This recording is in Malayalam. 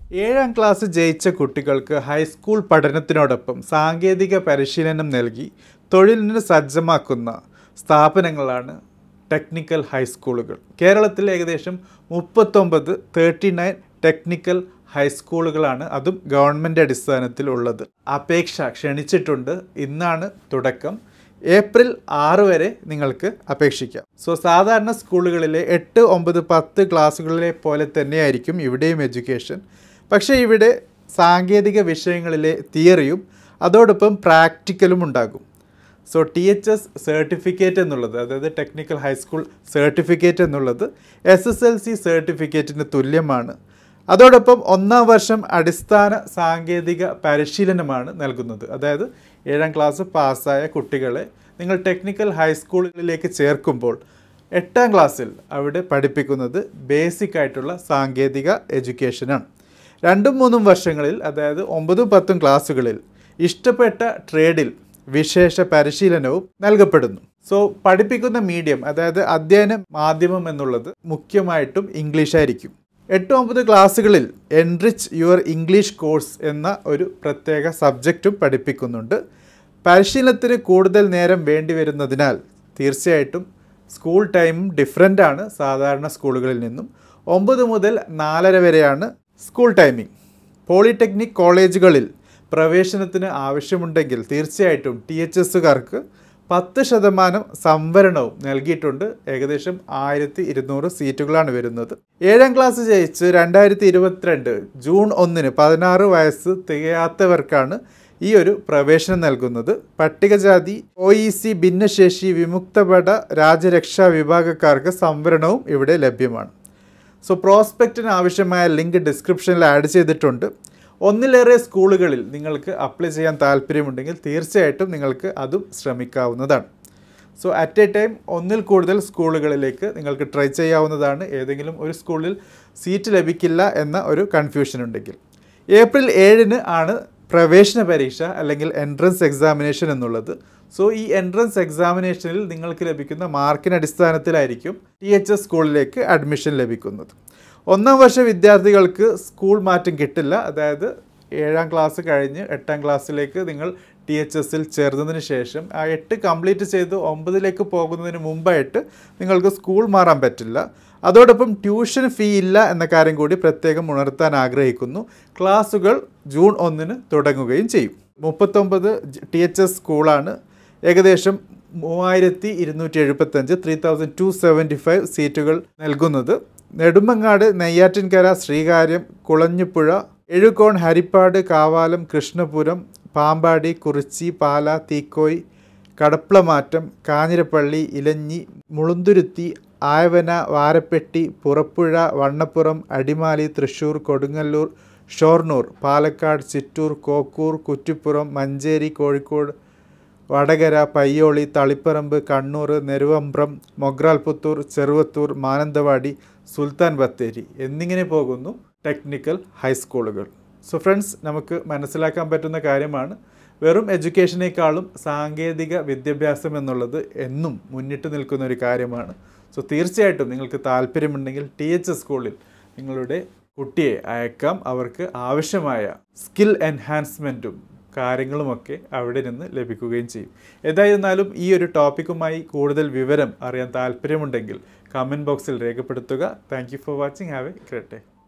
ഏഴാം ക്ലാസ് ജയിച്ച കുട്ടികൾക്ക് ഹൈസ്കൂൾ പഠനത്തിനോടൊപ്പം സാങ്കേതിക പരിശീലനം നൽകി തൊഴിലിന് സജ്ജമാക്കുന്ന സ്ഥാപനങ്ങളാണ് ടെക്നിക്കൽ ഹൈസ്കൂളുകൾ കേരളത്തിൽ ഏകദേശം മുപ്പത്തൊമ്പത് തേർട്ടി നയൻ ടെക്നിക്കൽ ഹൈസ്കൂളുകളാണ് അതും ഗവൺമെൻറ് അടിസ്ഥാനത്തിൽ ഉള്ളത് അപേക്ഷ ക്ഷണിച്ചിട്ടുണ്ട് ഇന്നാണ് തുടക്കം ഏപ്രിൽ ആറ് വരെ നിങ്ങൾക്ക് അപേക്ഷിക്കാം സോ സാധാരണ സ്കൂളുകളിലെ എട്ട് ഒമ്പത് പത്ത് ക്ലാസ്സുകളിലെ പോലെ തന്നെയായിരിക്കും ഇവിടെയും എഡ്യൂക്കേഷൻ പക്ഷേ ഇവിടെ സാങ്കേതിക വിഷയങ്ങളിലെ തിയറിയും അതോടൊപ്പം പ്രാക്ടിക്കലും ഉണ്ടാകും so T H S certificate എന്നുള്ളത് അതായത് ടെക്നിക്കൽ ഹൈസ്കൂൾ സർട്ടിഫിക്കറ്റ് എന്നുള്ളത് എസ് എസ് എൽ സി സർട്ടിഫിക്കറ്റിന് തുല്യമാണ് അതോടൊപ്പം ഒന്നാം വർഷം അടിസ്ഥാന സാങ്കേതിക പരിശീലനമാണ് നൽകുന്നത് അതായത് ഏഴാം ക്ലാസ് പാസ്സായ കുട്ടികളെ നിങ്ങൾ ടെക്നിക്കൽ ഹൈസ്കൂളുകളിലേക്ക് ചേർക്കുമ്പോൾ എട്ടാം ക്ലാസ്സിൽ അവിടെ പഠിപ്പിക്കുന്നത് ബേസിക് ആയിട്ടുള്ള സാങ്കേതിക എഡ്യൂക്കേഷനാണ് രണ്ടും മൂന്നും വർഷങ്ങളിൽ അതായത് ഒമ്പതും പത്തും ക്ലാസ്സുകളിൽ ഇഷ്ടപ്പെട്ട ട്രേഡിൽ വിശേഷ പരിശീലനവും നൽകപ്പെടുന്നു സോ പഠിപ്പിക്കുന്ന മീഡിയം അതായത് അധ്യയന മാധ്യമം എന്നുള്ളത് മുഖ്യമായിട്ടും ഇംഗ്ലീഷ് ആയിരിക്കും എട്ട് ഒമ്പത് ക്ലാസ്സുകളിൽ എൻറിച്ച് യുവർ ഇംഗ്ലീഷ് കോഴ്സ് എന്ന ഒരു പ്രത്യേക സബ്ജക്റ്റും പഠിപ്പിക്കുന്നുണ്ട് പരിശീലനത്തിന് കൂടുതൽ നേരം വേണ്ടി വരുന്നതിനാൽ തീർച്ചയായിട്ടും സ്കൂൾ ടൈമും ഡിഫറൻ്റ് ആണ് സാധാരണ സ്കൂളുകളിൽ നിന്നും ഒമ്പത് മുതൽ നാലര വരെയാണ് സ്കൂൾ ടൈമിംഗ് പോളിടെക്നിക് കോളേജുകളിൽ പ്രവേശനത്തിന് ആവശ്യമുണ്ടെങ്കിൽ തീർച്ചയായിട്ടും ടി എച്ച് എസുകാർക്ക് പത്ത് ശതമാനം സംവരണവും നൽകിയിട്ടുണ്ട് ഏകദേശം ആയിരത്തി ഇരുന്നൂറ് സീറ്റുകളാണ് വരുന്നത് ഏഴാം ക്ലാസ് ജയിച്ച് രണ്ടായിരത്തി ഇരുപത്തിരണ്ട് ജൂൺ ഒന്നിന് പതിനാറ് വയസ്സ് തികയാത്തവർക്കാണ് ഈ ഒരു പ്രവേശനം നൽകുന്നത് പട്ടികജാതി ഒ ഇ സി ഭിന്നശേഷി വിമുക്തപട രാജ്യരക്ഷാ വിഭാഗക്കാർക്ക് സംവരണവും ഇവിടെ ലഭ്യമാണ് സോ പ്രോസ്പെക്റ്റിന് ആവശ്യമായ ലിങ്ക് ഡിസ്ക്രിപ്ഷനിൽ ആഡ് ചെയ്തിട്ടുണ്ട് ഒന്നിലേറെ സ്കൂളുകളിൽ നിങ്ങൾക്ക് അപ്ലൈ ചെയ്യാൻ താല്പര്യമുണ്ടെങ്കിൽ തീർച്ചയായിട്ടും നിങ്ങൾക്ക് അതും ശ്രമിക്കാവുന്നതാണ് സോ അറ്റ് എ ടൈം ഒന്നിൽ കൂടുതൽ സ്കൂളുകളിലേക്ക് നിങ്ങൾക്ക് ട്രൈ ചെയ്യാവുന്നതാണ് ഏതെങ്കിലും ഒരു സ്കൂളിൽ സീറ്റ് ലഭിക്കില്ല എന്ന ഒരു കൺഫ്യൂഷൻ ഉണ്ടെങ്കിൽ ഏപ്രിൽ ഏഴിന് ആണ് പ്രവേശന പരീക്ഷ അല്ലെങ്കിൽ എൻട്രൻസ് എക്സാമിനേഷൻ എന്നുള്ളത് സോ ഈ എൻട്രൻസ് എക്സാമിനേഷനിൽ നിങ്ങൾക്ക് ലഭിക്കുന്ന മാർക്കിന് അടിസ്ഥാനത്തിലായിരിക്കും ടി എച്ച് എസ് സ്കൂളിലേക്ക് അഡ്മിഷൻ ലഭിക്കുന്നത് ഒന്നാം വർഷ വിദ്യാർത്ഥികൾക്ക് സ്കൂൾ മാറ്റം കിട്ടില്ല അതായത് ഏഴാം ക്ലാസ് കഴിഞ്ഞ് എട്ടാം ക്ലാസ്സിലേക്ക് നിങ്ങൾ ടി എച്ച് എസിൽ ചേർന്നതിന് ശേഷം ആ എട്ട് കംപ്ലീറ്റ് ചെയ്ത് ഒമ്പതിലേക്ക് പോകുന്നതിന് മുമ്പായിട്ട് നിങ്ങൾക്ക് സ്കൂൾ മാറാൻ പറ്റില്ല അതോടൊപ്പം ട്യൂഷൻ ഫീ ഇല്ല എന്ന കാര്യം കൂടി പ്രത്യേകം ഉണർത്താൻ ആഗ്രഹിക്കുന്നു ക്ലാസ്സുകൾ ജൂൺ ഒന്നിന് തുടങ്ങുകയും ചെയ്യും മുപ്പത്തൊമ്പത് ടി എച്ച് എസ് സ്കൂളാണ് ഏകദേശം മൂവായിരത്തി ഇരുന്നൂറ്റി എഴുപത്തഞ്ച് three thousand two seventy five സീറ്റുകൾ നൽകുന്നത് നെടുമങ്ങാട് നെയ്യാറ്റിൻകര ശ്രീകാര്യം കുളഞ്ഞുപുഴ എഴുകോൺ ഹരിപ്പാട് കാവാലം കൃഷ്ണപുരം പാമ്പാടി കുറിച്ചി പാല തീക്കോയ് കടപ്ലമാറ്റം കാഞ്ഞിരപ്പള്ളി ഇലഞ്ഞി മുളുന്തുരുത്തി ആയവന വാരപ്പെട്ടി പുറപ്പുഴ വണ്ണപ്പുറം അടിമാലി തൃശ്ശൂർ കൊടുങ്ങല്ലൂർ ഷൊർണൂർ പാലക്കാട് ചിറ്റൂർ കോക്കൂർ കുറ്റിപ്പുറം മഞ്ചേരി കോഴിക്കോട് വടകര പയ്യോളി തളിപ്പറമ്പ് കണ്ണൂർ നെരുവമ്പ്രം മൊഗ്രാൽപുത്തൂർ ചെറുവത്തൂർ മാനന്തവാടി സുൽത്താൻ ബത്തേരി എന്നിങ്ങനെ പോകുന്നു ടെക്നിക്കൽ ഹൈസ്കൂളുകൾ സോ ഫ്രണ്ട്സ് നമുക്ക് മനസ്സിലാക്കാൻ പറ്റുന്ന കാര്യമാണ് വെറും എഡ്യൂക്കേഷനേക്കാളും സാങ്കേതിക വിദ്യാഭ്യാസം എന്നുള്ളത് എന്നും മുന്നിട്ട് നിൽക്കുന്ന ഒരു കാര്യമാണ് സോ തീർച്ചയായിട്ടും നിങ്ങൾക്ക് താല്പര്യമുണ്ടെങ്കിൽ ടി എച്ച് എസ് സ്കൂളിൽ നിങ്ങളുടെ കുട്ടിയെ അയക്കാം അവർക്ക് ആവശ്യമായ സ്കിൽ എൻഹാൻസ്മെൻറ്റും കാര്യങ്ങളുമൊക്കെ അവിടെ നിന്ന് ലഭിക്കുകയും ചെയ്യും ഏതായിരുന്നാലും ഈ ഒരു ടോപ്പിക്കുമായി കൂടുതൽ വിവരം അറിയാൻ താല്പര്യമുണ്ടെങ്കിൽ കമൻറ്റ് ബോക്സിൽ രേഖപ്പെടുത്തുക thank you for watching have a great day